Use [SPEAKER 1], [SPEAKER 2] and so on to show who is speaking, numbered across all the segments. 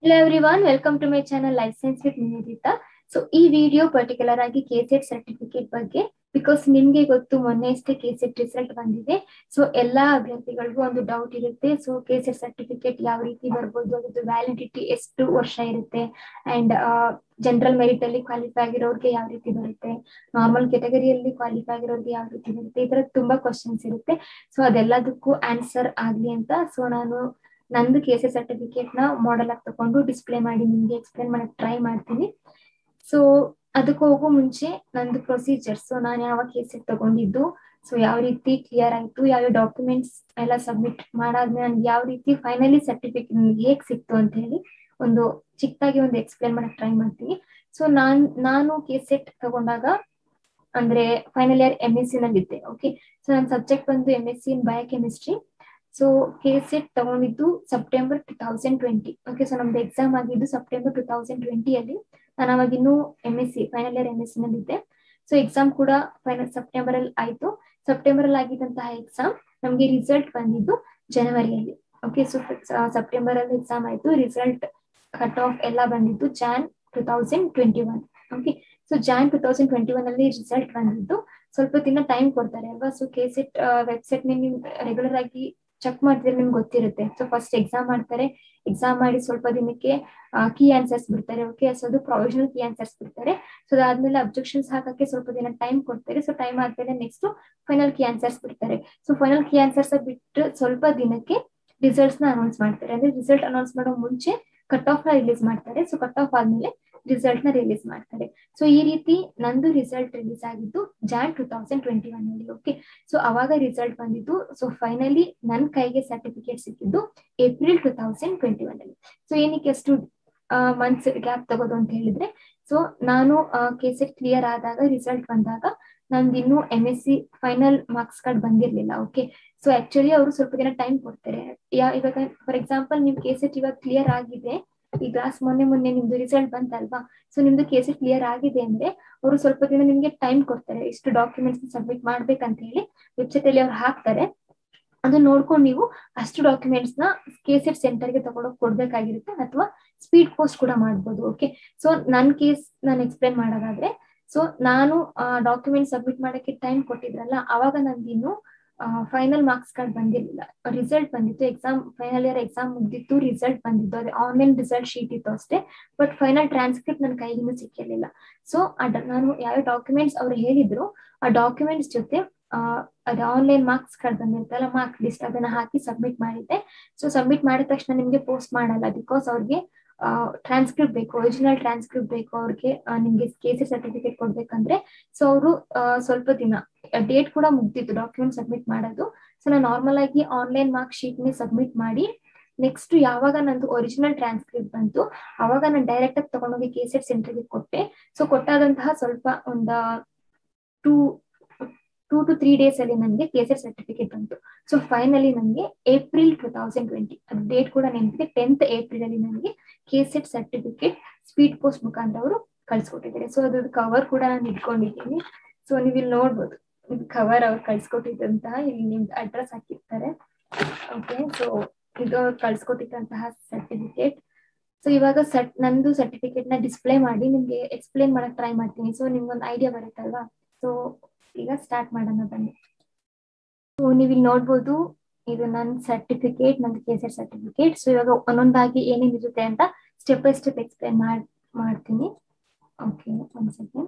[SPEAKER 1] Hello everyone, welcome to my channel Life Science with Nivedita. So ಈ video particular ಆಗಿ KSET certificate ಬಗ್ಗೆ because ನಿಮ್ಗೆ ಗೊತ್ತು ಮೊನ್ನೆ ಅಷ್ಟೇ ಕೆಸೆಟ್ ರಿಸಲ್ಟ್ ಬಂದಿದೆ ಸೊ ಎಲ್ಲಾ ಅಭ್ಯರ್ಥಿಗಳಿಗೂ ಒಂದು ಡೌಟ್ ಇರುತ್ತೆ ಸೊ ಕೆಸೆಟ್ ಸರ್ಟಿಫಿಕೇಟ್ ಯಾವ ರೀತಿ ಬರ್ಬೋದು ಅದ್ರದ್ದು ವ್ಯಾಲಿಡಿಟಿ ಎಷ್ಟು ವರ್ಷ ಇರುತ್ತೆ ಅಂಡ್ ಜನರಲ್ ಮೆರಿಟ್ ಅಲ್ಲಿ ಕ್ವಾಲಿಫೈ ಆಗಿರೋರ್ಗೆ ಯಾವ ರೀತಿ ಬರುತ್ತೆ ನಾರ್ಮಲ್ ಕೆಟಗರಿಯಲ್ಲಿ ಕ್ವಾಲಿಫೈ ಆಗಿರೋರ್ಗೆ ಯಾವ ರೀತಿ ಬರುತ್ತೆ ಈ ತರ ತುಂಬಾ ಕ್ವಶನ್ಸ್ ಇರುತ್ತೆ ಸೊ ಅದೆಲ್ಲದಕ್ಕೂ ಆನ್ಸರ್ ಆಗ್ಲಿ ಅಂತ ಸೊ ನಾನು ನಂದು ಕೆ ಸಿ ಸರ್ಟಿಫಿಕೇಟ್ ನ ಮಾಡೆಲ್ ಆಗಿ ತಗೊಂಡು ಡಿಸ್ಪ್ಲೇ ಮಾಡಿ ನಿಮ್ಗೆ ಎಕ್ಸ್ಪ್ಲೇನ್ ಮಾಡಕ್ ಟ್ರೈ ಮಾಡ್ತೀನಿ ಸೊ ಅದಕ್ಕೆ ಹೋಗೋ ಮುಂಚೆ ನಂದು ಪ್ರೊಸೀಜರ್ ಸೊ ನಾನು ಯಾವ ಕೇಸ್ ತಗೊಂಡಿದ್ದು ಸೊ ಯಾವ ರೀತಿ ಕ್ಲಿಯರ್ ಆಯ್ತು ಯಾವ ಡಾಕ್ಯುಮೆಂಟ್ಸ್ ಎಲ್ಲ ಸಬ್ಮಿಟ್ ಮಾಡಾದ್ಮೇಲೆ ನನ್ಗೆ ಯಾವ ರೀತಿ ಫೈನಲಿ ಸರ್ಟಿಫಿಕೇಟ್ ನನಗೆ ಹೇಗ್ ಸಿಕ್ತು ಅಂತ ಹೇಳಿ ಒಂದು ಚಿಕ್ಕದಾಗಿ ಒಂದು ಎಕ್ಸ್ಪ್ಲೇನ್ ಮಾಡಕ್ ಟ್ರೈ ಮಾಡ್ತೀನಿ ಸೊ ನಾನ್ ನಾನು ಸೆಟ್ ತಗೊಂಡಾಗ ಅಂದ್ರೆ final year M S C ನಲ್ಲಿ ಇದ್ದೆ ಓಕೆ ಸೊ ನನ್ನ ಸಬ್ಜೆಕ್ಟ್ ಬಂದು M S C in biochemistry so K set ತಗೊಂಡಿದ್ದು September two thousand twenty okay so ನಮ್ದು ಎಕ್ಸಾಮ್ ಆಗಿದ್ದು ಸೆಪ್ಟೆಂಬರ್ ಟೂ ತೌಸಂಡ್ ಟ್ವೆಂಟಿಯಲ್ಲಿ ನಾನು ಅವಾಗ ಇನ್ನೂ M S C final year M S C ನಲ್ಲಿ ಇದ್ದೆ ಸೊ ಎಕ್ಸಾಮ್ ಕೂಡ ಫೈನಲ್ ಸೆಪ್ಟೆಂಬರ್ ಅಲ್ಲಿ ಆಯ್ತು ಸೆಪ್ಟೆಂಬರ್ ಅಲ್ಲಿ ಆಗಿದ್ದಂತಹ ಎಕ್ಸಾಮ್ ನಮ್ಗೆ ರಿಸಲ್ಟ್ ಬಂದಿದ್ದು ಜನವರಿಯಲ್ಲಿ ಓಕೆ ಸೊ ಸೆಪ್ಟೆಂಬರ್ ಅಲ್ಲಿ ಎಕ್ಸಾಮ್ ಆಯ್ತು ರಿಸಲ್ಟ್ ಕಟ್ ಆಫ್ ಎಲ್ಲ ಬಂದಿದ್ದು Jan two thousand twenty one okay so Jan two thousand twenty one ಅಲ್ಲಿ ರಿಸಲ್ಟ್ ಬಂದಿದ್ದು ಸ್ವಲ್ಪ ದಿನ ಟೈಮ್ ಕೊಡ್ತಾರೆ ಅಲ್ವಾ ಸೊ ಕೆ ಸೆಟ್ ವೆಬ್ಸೈಟ್ ನೀವು ರೆಗ್ಯುಲರ್ ಆಗಿ ಚೆಕ್ ಮಾಡ್ತಿದ್ರೆ ನಿಮ್ಗೆ ಗೊತ್ತಿರುತ್ತೆ ಸೊ ಫಸ್ಟ್ ಎಕ್ಸಾಮ್ ಮಾಡ್ತಾರೆ ಎಕ್ಸಾಮ್ ಮಾಡಿ ಸ್ವಲ್ಪ ದಿನಕ್ಕೆ ಕೀ ಆನ್ಸರ್ಸ್ ಬಿಡ್ತಾರೆ ಓಕೆ ಸೊ ಅದು ಪ್ರೊವಿಷನಲ್ ಕೀ ಆನ್ಸರ್ಸ್ ಬಿಡ್ತಾರೆ ಸೊ ಅದಾದ್ಮೇಲೆ ಅಬ್ಜೆಕ್ಷನ್ಸ್ ಹಾಕಕ್ಕೆ ಸ್ವಲ್ಪ ದಿನ ಟೈಮ್ ಕೊಡ್ತಾರೆ ಸೊ ಟೈಮ್ ಆದ್ಮೇಲೆ ನೆಕ್ಸ್ಟ್ ಫೈನಲ್ ಕೀ ಆನ್ಸರ್ಸ್ ಬಿಡ್ತಾರೆ ಸೊ ಫೈನಲ್ ಕೀ ಆನ್ಸರ್ಸ್ ಬಿಟ್ಟು ಸ್ವಲ್ಪ ದಿನಕ್ಕೆ ರಿಸಲ್ಟ್ಸ್ ನ ಅನೌನ್ಸ್ ಮಾಡ್ತಾರೆ ಅಂದ್ರೆ ರಿಸಲ್ಟ್ ಅನೌನ್ಸ್ ಮಾಡೋ ಮುಂಚೆ ಕಟ್ ಆಫ್ ನ ರಿಲೀಸ್ ಮಾಡ್ತಾರೆ ಸೊ ಕಟ್ ಆಫ್ ಆದ್ಮೇಲೆ ರಿಸಲ್ಟ್ ನ ರಿಲೀಸ್ ಮಾಡ್ತಾರೆ ಸೊ ಈ ರೀತಿ ನಂದು ರಿಸಲ್ಟ್ ರಿಲೀಸ್ ಆಗಿದ್ದು Jan two thousand twenty one ಅಲ್ಲಿ ಓಕೆ ಸೊ ಅವಾಗ ರಿಸಲ್ಟ್ ಬಂದಿದ್ದು ಸೊ ಫೈನಲಿ ನನ್ ಕೈಗೆ ಸರ್ಟಿಫಿಕೇಟ್ ಸಿಕ್ಕಿದ್ದು April two thousand twenty one ಅಲ್ಲಿ ಸೊ ಏನಕ್ಕೆ ಎಷ್ಟು ಮಂತ್ಸ್ ಗ್ಯಾಪ್ ತಗೋದು ಅಂತ ಹೇಳಿದ್ರೆ ಸೊ ನಾನು ಕೆಸೆಟ್ ಕ್ಲಿಯರ್ ಆದಾಗ ರಿಸಲ್ಟ್ ಬಂದಾಗ ನಮ್ದು ಇನ್ನು M S C final marks card ಬಂದಿರ್ಲಿಲ್ಲ ಓಕೆ ಸೊ ಆಕ್ಚುಲಿ ಅವರು ಸ್ವಲ್ಪ ದಿನ ಟೈಮ್ ಕೊಡ್ತಾರೆ ಇವಾಗ ಫಾರ್ ಎಕ್ಸಾಂಪಲ್ ನಿಮ್ ಕೆಸೆಟ್ ಇವಾಗ ಕ್ಲಿಯರ್ ಆಗಿದೆ ಈ ಕ್ಲಾಸ್ ಮೊನ್ನೆ ಮೊನ್ನೆ ನಿಮ್ದು ರಿಸಲ್ಟ್ ಬಂತಲ್ವಾ ಸೊ ನಿಮ್ದು ಕೇಸೆಟ್ ಕ್ಲಿಯರ್ ಆಗಿದೆ ಅಂದ್ರೆ ಅವರು ಸ್ವಲ್ಪ ದಿನ ನಿಮ್ಗೆ ಟೈಮ್ ಕೊಡ್ತಾರೆ ಇಷ್ಟು ಡಾಕ್ಯುಮೆಂಟ್ಸ್ ಸಬ್ಮಿಟ್ ಮಾಡ್ಬೇಕಂತ ಹೇಳಿ ವೆಬ್ಸೈಟ್ ಅಲ್ಲಿ ಅವ್ರು ಹಾಕ್ತಾರೆ ಅದು ನೋಡ್ಕೊಂಡು ನೀವು ಅಷ್ಟು ಡಾಕ್ಯುಮೆಂಟ್ಸ್ ನ ಕೆಸೆಟ್ ಸೆಂಟರ್ಗೆ ತಗೊಂಡೋಗಿ ಕೊಡ್ಬೇಕಾಗಿರುತ್ತೆ ಅಥವಾ ಸ್ಪೀಡ್ ಪೋಸ್ಟ್ ಕೂಡ ಮಾಡ್ಬೋದು ಓಕೆ ಸೊ ನನ್ ಕೇಸ್ ನಾನು ಎಕ್ಸ್ಪ್ಲೇನ್ ಮಾಡೋದಾದ್ರೆ ಸೊ ನಾನು ಡಾಕ್ಯುಮೆಂಟ್ ಸಬ್ಮಿಟ್ ಮಾಡಕ್ಕೆ ಟೈಮ್ ಕೊಟ್ಟಿದ್ರಲ್ಲ ಅವಾಗ ನಂದಿನ್ನು ಫೈನಲ್ ಮಾರ್ಕ್ಸ್ ಕಾರ್ಡ್ ಬಂದಿರಲಿಲ್ಲ ರಿಸಲ್ಟ್ ಬಂದಿತ್ತು ಎಕ್ಸಾಮ್ ಫೈನಲ್ ಇಯರ್ ಎಕ್ಸಾಮ್ ಮುಗ್ದಿತ್ತು ರಿಸಲ್ಟ್ ಬಂದಿತ್ತು ಅದೇ ಆನ್ಲೈನ್ ರಿಸಲ್ಟ್ ಶೀಟ್ ಇತ್ತು ಅಷ್ಟೇ ಬಟ್ ಫೈನಲ್ ಟ್ರಾನ್ಸ್ಕ್ರಿಪ್ಟ್ ನನ್ನ ಕೈಗಿನ್ನೂ ಸಿಕ್ಕಿರ್ಲಿಲ್ಲ ಸೊ ನಾನು ಯಾವ ಡಾಕ್ಯುಮೆಂಟ್ಸ್ ಅವ್ರು ಹೇಳಿದ್ರು ಆ ಡಾಕ್ಯುಮೆಂಟ್ಸ್ ಜೊತೆ ಅದು ಆನ್ಲೈನ್ ಮಾರ್ಕ್ಸ್ ಕಾರ್ಡ್ ಬಂದಿರ್ತಲ್ಲ ಮಾರ್ಕ್ ಲಿಸ್ಟ್ ಅದನ್ನ ಹಾಕಿ ಸಬ್ಮಿಟ್ ಮಾಡಿದ್ದೆ ಸೊ ಸಬ್ಮಿಟ್ ಮಾಡಿದ ತಕ್ಷಣ ನಿಮ್ಗೆ ಪೋಸ್ಟ್ ಮಾಡಲ್ಲ ಬಿಕಾಸ್ ಅವ್ರಿಗೆ ಟ್ರಾನ್ಸ್ಕ್ರಿಪ್ಟ್ ಬೇಕು ಒರಿಜಿನಲ್ ಟ್ರಾನ್ಸ್ಕ್ರಿಪ್ಟ್ ಬೇಕು ಅವ್ರಿಗೆ ನಿಮ್ಗೆ ಕೆ ಸರ್ಟಿಫಿಕೇಟ್ ಕೊಡ್ಬೇಕಂದ್ರೆ ಸೊ ಅವರು ಸ್ವಲ್ಪ ದಿನ ಡೇಟ್ ಕೂಡ ಮುಗ್ದಿತ್ತು ಡಾಕ್ಯುಮೆಂಟ್ ಸಬ್ಮಿಟ್ ಮಾಡೋದು ಸೊ ನಾನು ನಾರ್ಮಲ್ ಆಗಿ ಆನ್ಲೈನ್ ಮಾರ್ಕ್ ಶೀಟ್ ನೇ ಸಬ್ಮಿಟ್ ಮಾಡಿ ನೆಕ್ಸ್ಟ್ ಯಾವಾಗ ನಂದು ಒರಿಜಿನಲ್ ಟ್ರಾನ್ಸ್ಕ್ರಿಪ್ಟ್ ಬಂತು ಅವಾಗ ನಾನು ಡೈರೆಕ್ಟ್ ಆಗಿ ತಗೊಂಡೋಗಿ ಕೆಸೆಟ್ ಸೆಂಟರ್ಗೆ ಕೊಟ್ಟೆ ಸೊ ಕೊಟ್ಟಾದಂತಹ ಸ್ವಲ್ಪ ಒಂದು two two to three days ಅಲ್ಲಿ ನನಗೆ ಕೆಸೆಟ್ ಸರ್ಟಿಫಿಕೇಟ್ ಬಂತು ಸೊ ಫೈನಲಿ ನನಗೆ ಏಪ್ರಿಲ್ ಟೂ ತೌಸಂಡ್ ಟ್ವೆಂಟಿ ಅದು ಡೇಟ್ ಕೂಡ ನೆನಪಿದೆ ಟೆಂತ್ ಏಪ್ರಿಲ್ ಅಲ್ಲಿ ನನಗೆ ಕೆಸೆಟ್ ಸರ್ಟಿಫಿಕೇಟ್ ಸ್ಪೀಡ್ ಪೋಸ್ಟ್ ಮುಖಾಂತರ ಅವರು ಕಳ್ಸಿಕೊಟ್ಟಿದ್ದಾರೆ ಸೊ ಅದ್ರ ಕವರ್ ಕೂಡ ನಾನು ಇಟ್ಕೊಂಡಿದ್ದೀನಿ ಸೊ ನೀವು ಇಲ್ಲಿ ನೋಡ್ಬೋದು ಕವರ್ ಅವ್ರು ಕಳ್ಸಿಕೊಟ್ಟಿದ್ದಂತಹ ಇಲ್ಲಿ ನಿಮ್ದು ಅಡ್ರೆಸ್ ಹಾಕಿರ್ತಾರೆ ಓಕೆ ಸೊ ಇದು ಅವ್ರು ಕಳ್ಸಿಕೊಟ್ಟಿದ್ದಂತಹ ಸರ್ಟಿಫಿಕೇಟ್ ಸೊ ಇವಾಗ ಸಟ್ ನಂದು ಸರ್ಟಿಫಿಕೇಟ್ ನ ಡಿಸ್ಪ್ಲೇ ಮಾಡಿ ನಿಮ್ಗೆ ಎಕ್ಸ್ಪ್ಲೇನ್ ಮಾಡಕ್ ಟ್ರೈ ಮಾಡ್ತೀನಿ ಸೊ ನಿಮ್ಗೊಂದು ಐಡಿಯಾ ಬರುತ್ತಲ್ವಾ ಸೊ ಈಗ ಸ್ಟಾರ್ಟ್ ಮಾಡೋಣ ಬನ್ನಿ ಸೊ ನೀವು ಇಲ್ಲಿ ನೋಡ್ಬೋದು ಇದು ನನ್ನ ಸರ್ಟಿಫಿಕೇಟ್ ನಂದು ಕೆಸೆಟ್ ಸರ್ಟಿಫಿಕೇಟ್ ಸೊ ಇವಾಗ ಒಂದೊಂದಾಗಿ ಏನೇನ್ ಇರುತ್ತೆ ಅಂತ ಸ್ಟೆಪ್ ಬೈ ಸ್ಟೆಪ್ ಎಕ್ಸ್ಪ್ಲೇನ್ ಮಾಡ್ ಮಾಡ್ತೀನಿ ಓಕೆ ಒಂದ್ ಸೆಕೆಂಡ್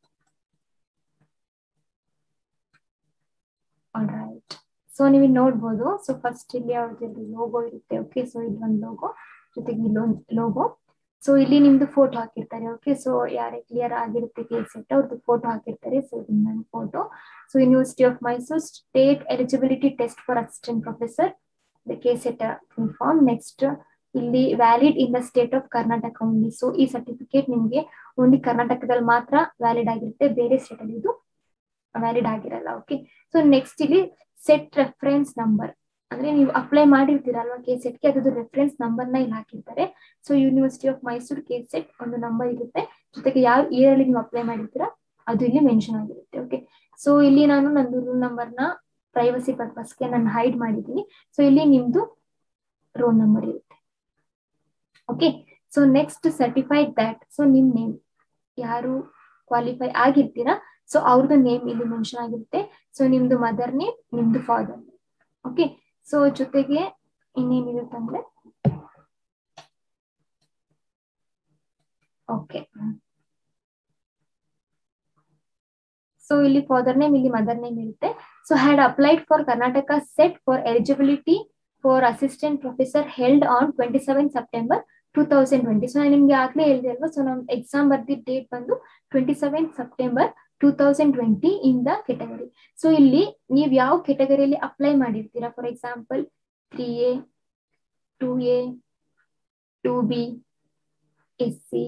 [SPEAKER 1] ಆಲ್ ರೈಟ್ ಸೊ ನೀವು ನೋಡ್ಬೋದು ಸೊ ಫಸ್ಟ್ ಇಲ್ಲಿ ಅವ್ರದ್ದು ಲೋಗೋ ಇರುತ್ತೆ ಓಕೆ ಸೊ ಇಲ್ಲಿ ಒಂದು ಲೋಗೋ ಜೊತೆಗೆ ಇಲ್ಲೊಂದು ಲೋಗೋ ಸೊ ಇಲ್ಲಿ ನಿಮ್ದು ಫೋಟೋ ಹಾಕಿರ್ತಾರೆ ಓಕೆ ಸೊ ಯಾರೇ ಕ್ಲಿಯರ್ ಆಗಿರುತ್ತೆ ಕೇಸ್ ಸೆಟ್ ಅವ್ರದ್ದು ಫೋಟೋ ಹಾಕಿರ್ತಾರೆ ಸೊ ಇದು ನನ್ನ photo so university of Mysore state eligibility test for assistant professor K set form next ಇಲ್ಲಿ valid in the state of Karnataka only so ಈ ಸರ್ಟಿಫಿಕೇಟ್ ನಿಮ್ಗೆ ಓನ್ಲಿ ಕರ್ನಾಟಕದಲ್ಲಿ ಮಾತ್ರ ವ್ಯಾಲಿಡ್ ಆಗಿರುತ್ತೆ ಬೇರೆ ಸ್ಟೇಟ್ ಅಲ್ಲಿ ಇದು ವ್ಯಾಲಿಡ್ ಆಗಿರಲ್ಲ ಓಕೆ ಸೊ ನೆಕ್ಸ್ಟ್ ಇಲ್ಲಿ ಸೆಟ್ ರೆಫರೆನ್ಸ್ ನಂಬರ್ ಅಂದ್ರೆ ನೀವು ಅಪ್ಲೈ ಮಾಡಿರ್ತೀರಲ್ವಾ ಕೆ ಸೆಟ್ಗೆ ಅದ್ರದ್ದು ರೆಫರೆನ್ಸ್ ನಂಬರ್ ನ ಇಲ್ಲಿ ಹಾಕಿರ್ತಾರೆ so university of Mysore K set ಒಂದು ನಂಬರ್ ಇರುತ್ತೆ ಜೊತೆಗೆ ಯಾವ ಇಯರ್ ಅಲ್ಲಿ ನೀವು ಅಪ್ಲೈ ಮಾಡಿರ್ತೀರಾ ಅದು ಇಲ್ಲಿ ಮೆನ್ಷನ್ ಆಗಿರುತ್ತೆ ಓಕೆ ಸೊ ಇಲ್ಲಿ ನಾನು ನಂದು ರೂಲ್ ನಂಬರ್ ನ ಪ್ರೈವಸಿ ಪರ್ಪಸ್ಗೆ ನಾನು ಹೈಡ್ ಮಾಡಿದ್ದೀನಿ ಸೊ ಇಲ್ಲಿ ನಿಮ್ದು ರೋಲ್ ನಂಬರ್ ಇರುತ್ತೆ okay so next certified that so ನಿಮ್ ನೇಮ್ ಯಾರು ಕ್ವಾಲಿಫೈ ಆಗಿರ್ತೀರಾ ಸೊ ಅವ್ರದ್ದು ನೇಮ್ ಇಲ್ಲಿ ಮೆನ್ಷನ್ ಆಗಿರುತ್ತೆ ಸೊ ನಿಮ್ದು ಮದರ್ ನೇಮ್ ನಿಮ್ದು ಫಾದರ್ ನೇಮ್ ಓಕೆ ಸೊ ಜೊತೆಗೆ ಇನ್ನೇನಿರುತ್ತಂದ್ರೆ ಓಕೆ ಸೊ ಇಲ್ಲಿ ಫಾದರ್ ನೇಮ್ ಇಲ್ಲಿ ಮದರ್ ನೇಮ್ ಇರುತ್ತೆ so had applied for Karnataka set for eligibility for assistant professor held on twenty seven September two thousand twenty so ನಾನು ನಿಮ್ಗೆ ಆಗ್ಲೇ ಹೇಳಿದೆ ಅಲ್ವಾ ಸೊ ನಮ್ ಎಕ್ಸಾಮ್ ಬರ್ದಿದ್ದ ಡೇಟ್ ಬಂದು twenty seven September two thousand twenty in the category so ಇಲ್ಲಿ ನೀವು ಯಾವ ಕೆಟಗರಿಯಲ್ಲಿ ಅಪ್ಲೈ ಮಾಡಿರ್ತೀರಾ for example three A two A two B S C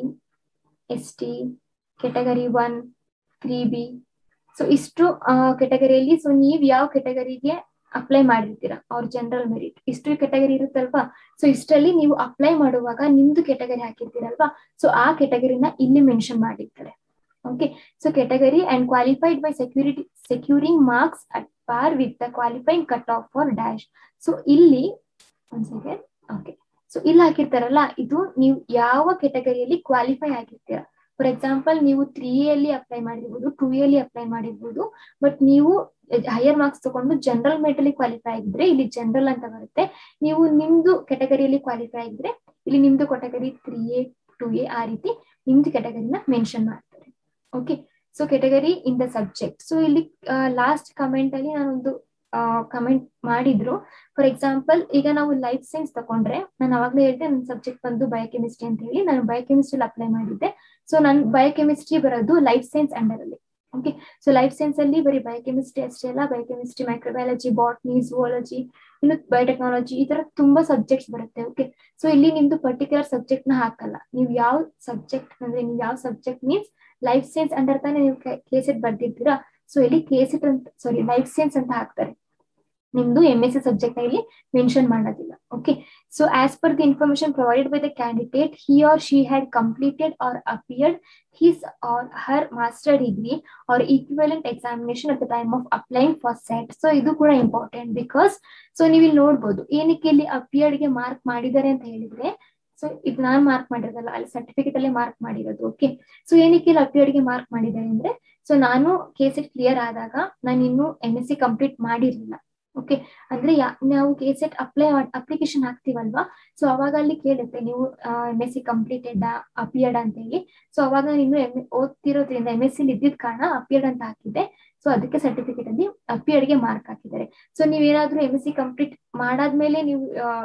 [SPEAKER 1] S T category one three B so ಇಷ್ಟು ಕೆಟಗರಿಯಲ್ಲಿ ಸೊ ನೀವ್ ಯಾವ ಕೆಟಗರಿಗೆ ಅಪ್ಲೈ ಮಾಡಿರ್ತೀರಾ ಅವ್ರ ಜನರಲ್ ಮೆರಿಟ್ ಇಷ್ಟು ಕೆಟಗರಿ ಇರುತ್ತಲ್ವಾ ಸೊ ಇಷ್ಟರಲ್ಲಿ ನೀವು ಅಪ್ಲೈ ಮಾಡುವಾಗ ನಿಮ್ದು ಕೆಟಗರಿ ಹಾಕಿರ್ತೀರಲ್ವಾ ಸೊ ಆ ಕೆಟಗರಿನ ಇಲ್ಲಿ ಮೆನ್ಷನ್ ಮಾಡಿರ್ತಾರೆ okay so category and qualified by security securing marks at par with the qualifying cut off for dash so ಇಲ್ಲಿ ಒಂದ್ ಸೆಕೆಂಡ್ ಓಕೆ ಸೊ ಇಲ್ಲಿ ಹಾಕಿರ್ತಾರಲ್ಲ ಇದು ನೀವು ಯಾವ ಕೆಟಗರಿಯಲ್ಲಿ ಕ್ವಾಲಿಫೈ ಆಗಿರ್ತೀರಾ ಫಾರ್ ಎಕ್ಸಾಂಪಲ್ ನೀವು ತ್ರೀ ಅಲ್ಲಿ ಅಪ್ಲೈ ಮಾಡಿರ್ಬೋದು ಟೂ ಅಲ್ಲಿ ಅಪ್ಲೈ ಮಾಡಿರ್ಬೋದು ಬಟ್ ನೀವು ಹೈಯರ್ ಮಾರ್ಕ್ಸ್ ತಗೊಂಡು ಜನರಲ್ ಮೆರಿಟ್ ಅಲ್ಲಿ ಕ್ವಾಲಿಫೈ ಆಗಿದ್ರೆ ಇಲ್ಲಿ ಜನರಲ್ ಅಂತ ಬರುತ್ತೆ ನೀವು ನಿಮ್ದು ಕೆಟಗರಿಯಲ್ಲಿ ಕ್ವಾಲಿಫೈ ಆಗಿದ್ರೆ ಇಲ್ಲಿ ನಿಮ್ದು category three A two A ಆ ರೀತಿ ನಿಮ್ದು ಕೆಟಗರಿನ ಮೆನ್ಷನ್ ಮಾಡ್ತಾರೆ okay so category in the subject so ಇಲ್ಲಿ ಲಾಸ್ಟ್ ಕಮೆಂಟ್ ಅಲ್ಲಿ ನಾನೊಂದು ಕಮೆಂಟ್ ಮಾಡಿದ್ರು ಫಾರ್ ಎಕ್ಸಾಂಪಲ್ ಈಗ ನಾವು ಲೈಫ್ ಸೈನ್ಸ್ ತಗೊಂಡ್ರೆ ನಾನು ಅವಾಗಲೇ ಹೇಳಿದೆ ನನ್ನ ಸಬ್ಜೆಕ್ಟ್ ಬಂದು ಬಯೋಕೆಮಿಸ್ಟ್ರಿ ಅಂತ ಹೇಳಿ ನಾನು ಬಯೋಕೆಮಿಸ್ಟ್ರಿ ಅಪ್ಲೈ ಮಾಡಿದ್ದೆ ಸೊ ನನ್ ಬಯೋಕೆಮಿಸ್ಟ್ರಿ ಬರೋದು ಲೈಫ್ ಸೈನ್ಸ್ ಅಂಡರ್ ಅಲ್ಲಿ ಓಕೆ ಸೊ ಲೈಫ್ ಸೈನ್ಸ್ ಅಲ್ಲಿ ಬರೀ ಬಯೋಕೆಮಿಸ್ಟ್ರಿ ಅಷ್ಟೇ ಅಲ್ಲ ಬಯೋಕೆಮಿಸ್ಟ್ರಿ ಮೈಕ್ರೋಬಯಾಲಜಿ ಬಾಟ್ನಿ ಝುವಾಲಜಿ ಇನ್ನು ಬಯೋಟೆಕ್ನಾಲಜಿ ಈ ತರ ತುಂಬಾ ಸಬ್ಜೆಕ್ಟ್ಸ್ ಬರುತ್ತೆ ಓಕೆ ಸೊ ಇಲ್ಲಿ ನಿಮ್ದು ಪರ್ಟಿಕ್ಯುಲರ್ ಸಬ್ಜೆಕ್ಟ್ ನ ಹಾಕಲ್ಲ ನೀವು ಯಾವ ಸಬ್ಜೆಕ್ಟ್ ಅಂದ್ರೆ ನೀವು ಯಾವ subject means life science under ತಾನೇ ನೀವು ಕೇಸೆಟ್ ಬರ್ದಿರ್ತೀರಾ ಸೊ ಇಲ್ಲಿ ಕೇಸೆಟ್ ಅಂತ ಸಾರಿ ಲೈಫ್ ಸೈನ್ಸ್ ಅಂತ ಹಾಕ್ತಾರೆ ನಿಮ್ದು ಎಂ ಎಸ್ ಸಿ ಸಬ್ಜೆಕ್ಟ್ ಇಲ್ಲಿ ಮೆನ್ಷನ್ ಮಾಡೋದಿಲ್ಲ okay so as per the information provided by the candidate he or she had completed or appeared his or her master degree or equivalent examination at the time of applying for set so ಇದು ಕೂಡ important because so ನೀವು ಇಲ್ಲಿ ನೋಡ್ಬೋದು ಏನಕ್ಕೆ ಇಲ್ಲಿ appeared ಗೆ mark ಮಾಡಿದ್ದಾರೆ ಅಂತ ಹೇಳಿದ್ರೆ ಸೊ ಇದು ನಾನ್ ಮಾರ್ಕ್ ಮಾಡಿರೋದಲ್ಲ ಅಲ್ಲಿ ಸರ್ಟಿಫಿಕೇಟ್ ಅಲ್ಲೇ ಮಾರ್ಕ್ ಮಾಡಿರೋದು ಓಕೆ ಸೊ ಏನಕ್ಕೆ ಇಲ್ಲಿ ಅಪಿಯರ್ಡ್ ಗೆ ಮಾರ್ಕ್ ಮಾಡಿದ್ದಾರೆ ಅಂದ್ರೆ ಸೊ ನಾನು ಕೆಸೆಟ್ ಕ್ಲಿಯರ್ ಆದಾಗ ನಾನು ಇನ್ನು ಎಂ ಎಸ್ ಸಿ ಕಂಪ್ಲೀಟ್ ಮಾಡಿರ್ಲಿಲ್ಲ ಓಕೆ ಅಂದ್ರೆ ನಾವು ಕೆಸೆಟ್ ಅಪ್ಲೈ ಅಪ್ಲಿಕೇಶನ್ ಹಾಕ್ತಿವಲ್ವಾ ಸೊ ಅವಾಗ ಅಲ್ಲಿ ಕೇಳುತ್ತೆ ನೀವು M S C completed appeared ಅಂತ ಹೇಳಿ ಸೊ ಅವಾಗ ಇನ್ನು ಎಂ ಓದ್ತಿರೋದ್ರಿಂದ ಎಂ ಎಸ್ ಸಿ ಇದ್ದಿದ್ ಕಾರಣ ಅಪಿಯರ್ಡ್ ಅಂತ ಹಾಕಿದ್ದೆ ಸೊ ಅದಕ್ಕೆ ಸರ್ಟಿಫಿಕೇಟ್ ಅಲ್ಲಿ ಅಪಿಯರ್ಡ್ ಗೆ ಮಾರ್ಕ್ ಹಾಕಿದ್ದಾರೆ ಸೊ ನೀವೇನಾದ್ರೂ ಎಂ ಎಸ್ ಸಿ ಕಂಪ್ಲೀಟ್ ಮಾಡಾದ್ಮೇಲೆ ನೀವು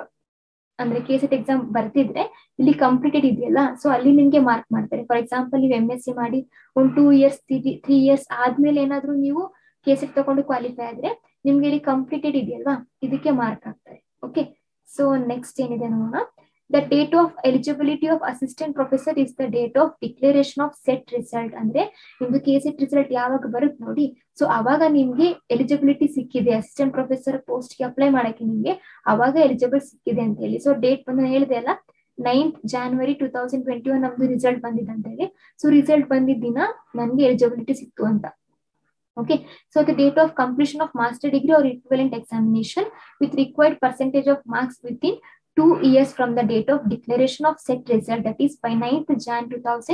[SPEAKER 1] ಅಂದ್ರೆ ಕೆಸೆಟ್ ಎಕ್ಸಾಮ್ ಬರ್ತಿದ್ರೆ ಇಲ್ಲಿ ಕಂಪ್ಲೀಟೆಡ್ ಇದೆಯಲ್ಲ ಸೊ ಅಲ್ಲಿ ನಿಮ್ಗೆ ಮಾರ್ಕ್ ಮಾಡ್ತಾರೆ ಫಾರ್ ಎಕ್ಸಾಂಪಲ್ ನೀವು ಎಂ ಎಸ್ ಸಿ ಮಾಡಿ ಒಂದ್ ಟೂ ಇಯರ್ಸ್ ತ್ರೀ ಇಯರ್ಸ್ ಆದ್ಮೇಲೆ ಏನಾದ್ರೂ ನೀವು ಕೆಸೆಟ್ ತಗೊಂಡು ಕ್ವಾಲಿಫೈ ಆದ್ರೆ ನಿಮ್ಗೆ ಇಲ್ಲಿ ಕಂಪ್ಲೀಟೆಡ್ ಇದೆಯಲ್ವಾ ಇದಕ್ಕೆ ಮಾರ್ಕ್ ಆಗ್ತಾರೆ ಓಕೆ ಸೊ ನೆಕ್ಸ್ಟ್ ಏನಿದೆ ನೋಡೋಣ the date of eligibility of assistant professor is the date of declaration of set result ಅಂದ್ರೆ ನಿಮ್ದು ಕೆ ಸೆಟ್ ರಿಸಲ್ಟ್ ಯಾವಾಗ ಬರುತ್ತೆ ನೋಡಿ ಸೊ ಅವಾಗ ನಿಮ್ಗೆ ಎಲಿಜಿಬಿಲಿಟಿ ಸಿಕ್ಕಿದೆ ಅಸಿಸ್ಟೆಂಟ್ ಪ್ರೊಫೆಸರ್ ಪೋಸ್ಟ್ ಗೆ ಅಪ್ಲೈ ಮಾಡಕ್ಕೆ ನಿಮ್ಗೆ ಅವಾಗ ಎಲಿಜಿಬಲ್ ಸಿಕ್ಕಿದೆ ಅಂತ ಹೇಳಿ ಸೊ ಡೇಟ್ ಬಂದು ಹೇಳಿದೆ ಅಲ್ಲ ninth January two thousand twenty one ನಮ್ದು ರಿಸಲ್ಟ್ ಬಂದಿದೆ ಅಂತ ಹೇಳಿ ಸೊ ರಿಸಲ್ಟ್ ಬಂದಿದ್ದ ದಿನ ನನ್ಗೆ ಎಲಿಜಿಬಿಲಿಟಿ ಸಿಕ್ತು ಅಂತ okay so the date of completion of master degree or equivalent examination with required percentage of marks within two years from the date of declaration of set result that is by 9th jan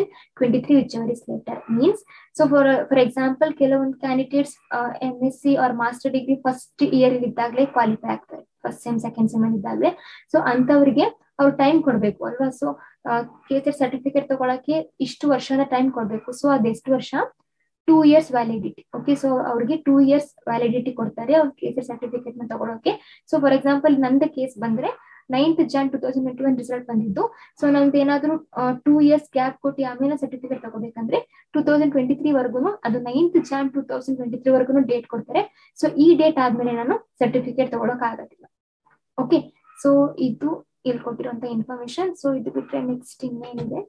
[SPEAKER 1] 2023 whichever is later means so for uh, for example ಕೆಲವೊಂದು candidates M S C or master degree first year ಇದ್ದಾಗಲೇ qualify ಆಗ್ತಾರೆ first sem second sem ಇದ್ದಾಗಲೇ so ಅಂತವ್ರಿಗೆ ಅವ್ರು time ಕೊಡ್ಬೇಕು ಅಲ್ವಾ so KSET certificate ತಗೊಳಕ್ಕೆ ಇಷ್ಟು ವರ್ಷದ ಟೈಮ್ ಕೊಡ್ಬೇಕು ಸೊ ಅದೆಷ್ಟು ವರ್ಷ two years validity okay so ಅವ್ರಿಗೆ ಟೂ ಇಯರ್ಸ್ ವ್ಯಾಲಿಡಿಟಿ ಕೊಡ್ತಾರೆ ಅವ್ರ ಕೇಸರ್ ಸರ್ಟಿಫಿಕೇಟ್ ನ ತಗೊಳಕ್ಕೆ ಸೊ ಫಾರ್ ಎಕ್ಸಾಂಪಲ್ ನಂದು ಕೇಸ್ ಬಂದ್ರೆ ninth Jan two thousand twenty one result ಬಂದಿದ್ದು ಸೊ ನಂದು ಏನಾದ್ರು ಟೂ ಇಯರ್ಸ್ ಗ್ಯಾಪ್ ಕೊಟ್ಟು ಆಮೇಲೆ ಸರ್ಟಿಫಿಕೇಟ್ ತಗೋಬೇಕಂದ್ರೆ ಟೂ ತೌಸಂಡ್ ಟ್ವೆಂಟಿ ತ್ರೀ ವರ್ಗುನು ಅದು ninth Jan two thousand twenty three ವರ್ಗುನು ಡೇಟ್ ಕೊಡ್ತಾರೆ ಸೊ ಈ ಡೇಟ್ ಆದ್ಮೇಲೆ ನಾನು ಸರ್ಟಿಫಿಕೇಟ್ ತಗೊಳಕ್ ಆಗೋದಿಲ್ಲ ಓಕೆ ಸೊ ಇದು ಇಲ್ಲಿ ಕೊಟ್ಟಿರುವಂತ ಇನ್ಫಾರ್ಮೇಶನ್ ಸೊ ಇದು ಬಿಟ್ರೆ ನೆಕ್ಸ್ಟ್ ಇನ್ನೇನಿದೆ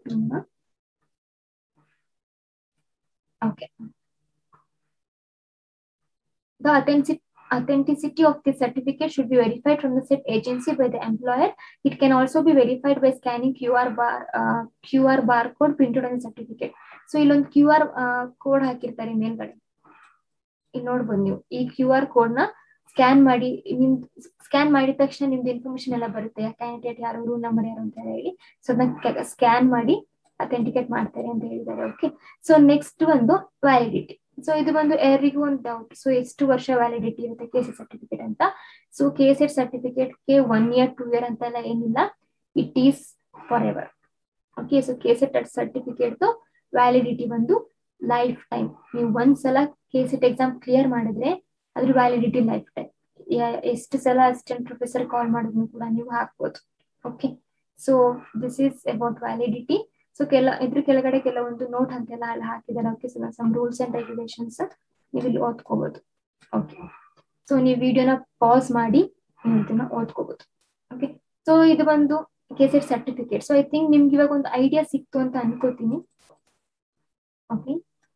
[SPEAKER 1] Okay. The authentic authenticity of the certificate should be verified from the said agency by the employer. It can also be verified by scanning QR bar uh, QR barcode printed on the certificate. So ಇಲ್ಲೊಂದು Q R code ಹಾಕಿರ್ತಾರೆ ಮೇಲ್ಗಡೆ ಇಲ್ಲಿ ನೋಡ್ಬೋದು ನೀವು ಈ Q R code ನ scan ಮಾಡಿ ನಿಮ್ದು ಸ್ಕ್ಯಾನ್ ಮಾಡಿದ ತಕ್ಷಣ ನಿಮ್ದು ಇನ್ಫಾರ್ಮೇಶನ್ ಎಲ್ಲ ಬರುತ್ತೆ ಕ್ಯಾಂಡಿಡೇಟ್ ಯಾರು ರೂಲ್ ನಂಬರ್ ಯಾರು ಅಂತ ಹೇಳಿ ಸೊ ಅದನ್ನ ಸ್ಕ್ಯಾನ್ ಮಾಡಿ ಅಥೆಂಟಿಕೇಟ್ ಮಾಡ್ತಾರೆ ಅಂತ ಹೇಳಿದ್ದಾರೆ ಓಕೆ ಸೊ ನೆಕ್ಸ್ಟ್ ಒಂದು ವ್ಯಾಲಿಡಿಟಿ ಸೊ ಇದು ಬಂದು ಎಲ್ಲರಿಗೂ ಒಂದು ಡೌಟ್ ಸೊ ಎಷ್ಟು ವರ್ಷ ವ್ಯಾಲಿಡಿಟಿ ಇರುತ್ತೆ ಕೆ ಸಿ ಸರ್ಟಿಫಿಕೇಟ್ ಅಂತ ಸೊ ಕೆ ಸೆಟ್ ಸರ್ಟಿಫಿಕೇಟ್ ಗೆ ಒನ್ ಇಯರ್ ಟೂ ಇಯರ್ ಅಂತೆಲ್ಲ ಏನಿಲ್ಲ it is forever okay so K KSET certificate validity ಬಂದು ಲೈಫ್ ಟೈಮ್ ನೀವು ಒಂದ್ಸಲ ಕೆ ಸೆಟ್ ಎಕ್ಸಾಮ್ ಕ್ಲಿಯರ್ ಮಾಡಿದ್ರೆ ಅದ್ರ ವ್ಯಾಲಿಡಿಟಿ ಲೈಫ್ ಟೈಮ್ ಎಷ್ಟು ಸಲ ಅಸಿಸ್ಟೆಂಟ್ ಪ್ರೊಫೆಸರ್ ಕಾಲ್ ಮಾಡಿದ್ರು ಕೂಡ ನೀವು ಹಾಕ್ಬೋದು okay so this is about validity so ಕೆಲ ಇದ್ರ ಕೆಳಗಡೆ ಕೆಲವೊಂದು ನೋಟ್ ಅಂತೆಲ್ಲ ಅಲ್ಲಿ ಹಾಕಿದ್ದಾರೆ okay so some rules and regulations ನೀವು ಇಲ್ಲಿ ಓದ್ಕೋಬಹುದು ಓಕೆ ಸೊ ನೀವು ವಿಡಿಯೋನ ಪಾಸ್ ಮಾಡಿ ನೀವು ಇದನ್ನ ಓದ್ಕೋಬಹುದು ಓಕೆ ಸೊ ಇದು ಬಂದು KSET certificate so I think ನಿಮ್ಗೆ ಇವಾಗ ಒಂದು ಐಡಿಯಾ ಸಿಕ್ತು ಅಂತ ಅನ್ಕೋತೀನಿ okay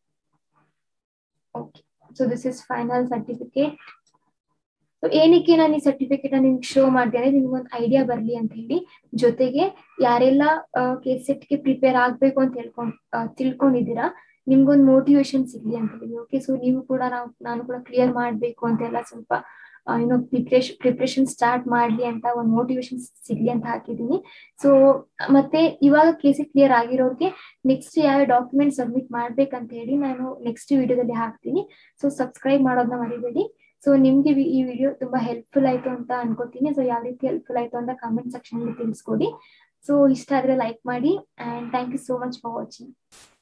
[SPEAKER 1] okay so this is final certificate so ಏನಕ್ಕೆ ನಾನು ಈ ಸರ್ಟಿಫಿಕೇಟ್ ನಿಮ್ಗೆ ಶೋ ಮಾಡ್ತೇನೆ ನಿಮ್ಗೆ ಒಂದು ಐಡಿಯಾ ಬರ್ಲಿ ಅಂತ ಹೇಳಿ ಜೊತೆಗೆ ಯಾರೆಲ್ಲ ಕೆ ಸೆಟ್ ಗೆ ಪ್ರಿಪೇರ್ ಆಗ್ಬೇಕು ಅಂತ ಹೇಳ್ಕೊಂಡ್ ತಿಳ್ಕೊಂಡಿದ್ದೀರಾ ನಿಮ್ಗೊಂದು ಮೋಟಿವೇಶನ್ ಸಿಗ್ಲಿ ಅಂತ ಹೇಳಿ ಓಕೆ ಸೊ ನೀವು ಕೂಡ ನಾವು ನಾನು ಕೂಡ ಕ್ಲಿಯರ್ ಮಾಡ್ಬೇಕು ಅಂತೆಲ್ಲ ಸ್ವಲ್ಪ ಏನೋ ಪ್ರಿಪ್ರೇಷನ್ ಪ್ರಿಪ್ರೇಷನ್ ಸ್ಟಾರ್ಟ್ ಮಾಡ್ಲಿ ಅಂತ ಒಂದು ಮೋಟಿವೇಶನ್ ಸಿಗ್ಲಿ ಅಂತ ಹಾಕಿದೀನಿ ಸೊ ಮತ್ತೆ ಇವಾಗ ಕೇಸಿ ಕ್ಲಿಯರ್ ಆಗಿರೋರಿಗೆ ನೆಕ್ಸ್ಟ್ ಯಾವ ಡಾಕ್ಯುಮೆಂಟ್ ಸಬ್ಮಿಟ್ ಮಾಡ್ಬೇಕಂತ ಹೇಳಿ ನಾನು ನೆಕ್ಸ್ಟ್ ವಿಡಿಯೋದಲ್ಲಿ ಹಾಕ್ತೀನಿ ಸೊ ಸಬ್ಸ್ಕ್ರೈಬ್ ಮಾಡೋದನ್ನ ಮರಿಬೇಡಿ ಸೊ ನಿಮ್ಗೆ ಈ ವಿಡಿಯೋ ತುಂಬಾ ಹೆಲ್ಪ್ಫುಲ್ ಆಯ್ತು ಅಂತ ಅನ್ಕೋತೀನಿ ಸೊ ಯಾವ ರೀತಿ ಹೆಲ್ಪ್ಫುಲ್ ಆಯ್ತು ಅಂತ ಕಾಮೆಂಟ್ ಸೆಕ್ಷನ್ ಅಲ್ಲಿ ತಿಳಿಸ್ಕೊಡಿ ಸೊ ಇಷ್ಟ ಆದ್ರೆ ಲೈಕ್ ಮಾಡಿ and thank you so much for watching